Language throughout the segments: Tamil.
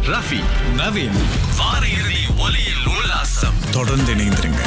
ரஃபி நவீன் வார இறுதி ஒலியில் உல்லாசம் தொடர்ந்து இணைந்திருங்க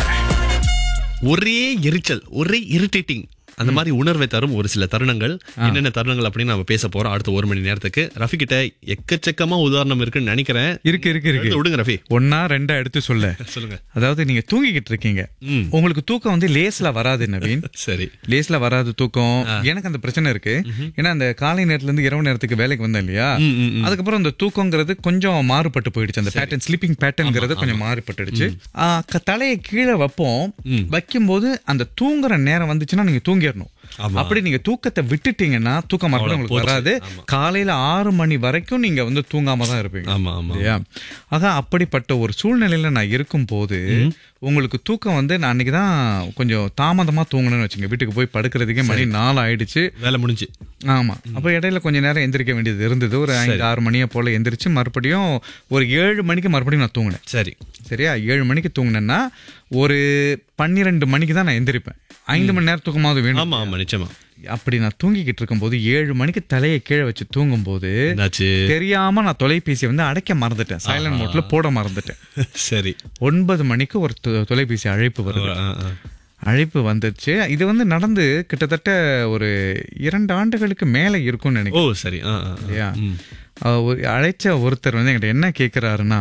ஒரே எரிச்சல் ஒரே இரிட்டேட்டிங் அந்த மாதிரி உணர்வை தரும் ஒரு சில தருணங்கள் என்னென்ன தருணங்கள் அப்படின்னு நம்ம பேச போறோம் அடுத்த ஒரு மணி நேரத்துக்கு ரஃபி கிட்ட எக்கச்சக்கமா உதாரணம் இருக்குன்னு நினைக்கிறேன் இருக்கு இருக்கு எடுத்து இருக்கு விடுங்க ரஃபி ஒன்னா ரெண்டா எடுத்து சொல்ல சொல்லுங்க அதாவது நீங்க தூங்கிக்கிட்டு இருக்கீங்க ம். உங்களுக்கு தூக்கம் வந்து லேஸ்ல வராது நவீன் சரி லேஸ்ல வராது தூக்கம் எனக்கு அந்த பிரச்சனை இருக்கு ஏன்னா அந்த காலை நேரத்துல இருந்து இரவு நேரத்துக்கு வேலைக்கு வந்தேன் இல்லையா ம், ம், ம். அதுக்கப்புறம் அந்த தூக்கங்கிறது கொஞ்சம் மாறுபட்டு போயிடுச்சு அந்த பேட்டர்ன் ஸ்லீப்பிங் பேட்டர்ன்ங்கிறது கொஞ்சம் மாறுபட்டுடுச்சு ஆ, க- தலையை கீழே வைப்போம் வைக்கும்போது அந்த தூங்குற நேரம் வந்துச்சுன்னா நீங்க தூங்கிடணும் ஆமா. அப்படி நீங்க தூக்கத்தை விட்டுட்டீங்கன்னா தூக்கம் மறுபடியும் உங்களுக்கு போச்சு. வராது காலையில ஆறு மணி வரைக்கும் நீங்க வந்து தூங்காம தான் இருப்பீங்க ஆமா ஆமா இல்லையா ஆக அப்படிப்பட்ட ஒரு சூழ்நிலையில நான் இருக்கும்போது உங்களுக்கு தூக்கம் வந்து நான் அன்னைக்கு தான் கொஞ்சம் தாமதமா தூங்கணும்னு வச்சுங்க வீட்டுக்கு போய் படுக்கிறதுக்கே மணி நாலு ஆயிடுச்சு வேலை முடிஞ்சு ஆமா அப்ப இடையில கொஞ்ச நேரம் எந்திரிக்க வேண்டியது இருந்தது ஒரு ஐந்து ஆறு மணியை போல எந்திரிச்சு மறுபடியும் ஒரு ஏழு மணிக்கு மறுபடியும் நான் தூங்கினேன் சரி சரியா ஏழு மணிக்கு தூங்கினேன்னா ஒரு பன்னிரெண்டு மணிக்கு தான் நான் எந்திரிப்பேன் ஐந்து மணி நேரம் தூக்கமாவது வேணும் ஆமா ஆமா நிச்சயமா அப்படி நான் தூங்கிக்கிட்டு இருக்கும்போது ஏழு மணிக்கு தலையை கீழே வச்சு தூங்கும்போது என்னாச்சு தெரியாம நான் தொலைபேசியை வந்து அடைக்க மறந்துட்டேன் சைலண்ட் மோட்ல போட மறந்துட்டேன் சரி ஒன்பது மணிக்கு ஒரு தொ- தொலைபேசி அழைப்பு வருது ஆ, ஆ. அழைப்பு வந்துருச்சு இது வந்து நடந்து கிட்டத்தட்ட ஒரு இரண்டு ஆண்டுகளுக்கு மேல இருக்கும்னு ஓ நினைக்கிறேன் சரி ஆ, ஆ, ஆ. இல்லையா ம். அஹ் ஒரு அழைச்ச ஒருத்தர் வந்து என்கிட்ட என்ன கேக்குறாருன்னா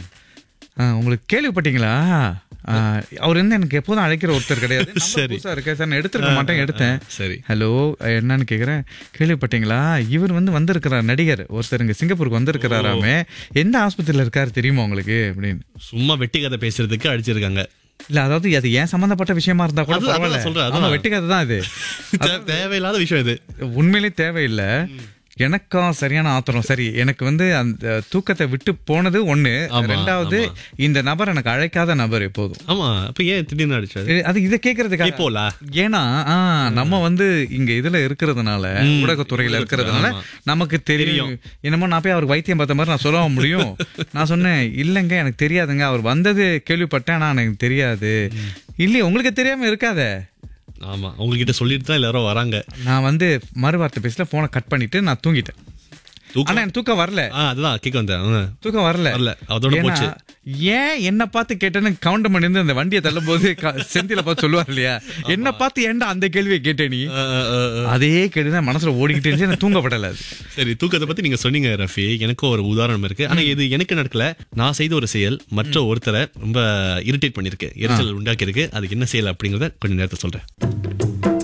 அஹ் உங்களுக்கு கேள்விப்பட்டீங்களா அஹ் அவர் வந்து எனக்கு எப்போதும் அழைக்கிற ஒருத்தர் கிடையாது number சரி. புதுசா இருக்கேன் சார் நான் எடுத்திருக்க மாட்டேன் எடுத்தேன் சரி ஹலோ என்னன்னு கேக்குறேன் கேள்விப்பட்டீங்களா இவர் வந்து வந்திருக்கிறார் நடிகர் ஒருத்தர் இங்க சிங்கப்பூருக்கு வந்திருக்கிறாராமே எந்த ஆஸ்பத்திரியில இருக்காரு தெரியுமா உங்களுக்கு அப்படின்னு சும்மா வெட்டி கதை பேசுறதுக்கு அடிச்சிருக்காங்க இல்ல அதாவது அது ஏன் சம்பந்தப்பட்ட விஷயமா இருந்தா கூட அது- அதான் பரவாயில்ல சொல்றேன், ஆமா அதான். வெட்டி கதை தான் இது தே- தேவையில்லாத விஷயம் இது உண்மையிலே தேவையில்லை எனக்கா சரியான ஆத்திரம் சரி எனக்கு வந்து அந்த தூக்கத்தை விட்டு போனது ஒண்ணு ஆமா, ரெண்டாவது ஆமா. இந்த நபர் எனக்கு அழைக்காத நபர் எப்போதும் ஆமா அப்ப ஏன் திடீர்னு அடிச்சாரு இது- அது இதை கேக்குறதுக்காக இப்போலா ஏன்னா ஆ, நம்ம வந்து இங்க இதுல இருக்கிறதுனால ஊடகத்துறையில இருக்கிறதுனால ஆமா. நமக்கு தெரியும் என்னமோ நான் போய் அவருக்கு வைத்தியம் பார்த்த மாதிரி நான் சொல்ல முடியும் நான் சொன்னேன் இல்லைங்க எனக்கு தெரியாதுங்க அவர் வந்தது கேள்விப்பட்டேன் ஆனா எனக்கு தெரியாது இல்லையே உங்களுக்கு தெரியாம இருக்காதே ஆமா உங்ககிட்ட சொல்லிட்டு தான் எல்லாரும் வராங்க நான் வந்து மறுவார்த்தை பேசல போனை கட் பண்ணிட்டு நான் தூங்கிட்டேன் தூக்கம் ஆனா எனக்கு தூக்கம் வரல ஆ அதுதான் கேட்க வந்தேன் ஆ. தூக்கம் வரல வரல. அதோட ஏன்னா, போச்சு. ஏன் என்ன பார்த்து கேட்டேன்னு கவுண்ட் பண்ணி இருந்து அந்த வண்டியை தள்ளும் போது க- செந்தில பார்த்து சொல்லுவார் இல்லையா என்ன பார்த்து ஏன்டா அந்த கேள்வியை கேட்டே நீ ஆ, ஆ, ஆ, ஆ. அதே கேள்விதான் மனசுல ஓடிக்கிட்டு இருந்துச்சு எனக்கு தூங்கப்படல அது சரி தூக்கத்தை பத்தி நீங்க சொன்னீங்க ரஃபி எனக்கும் ஒரு உதாரணம் இருக்கு ஆனா இது எனக்கு நடக்கல நான் செய்த ஒரு செயல் மற்ற ஒருத்தரை ரொம்ப இரிட்டேட் பண்ணிருக்கு எரிச்சல் உண்டாக்கி இருக்கு அது என்ன செயல் அப்படிங்கறத கொஞ்ச நேரத்தை சொல்றேன்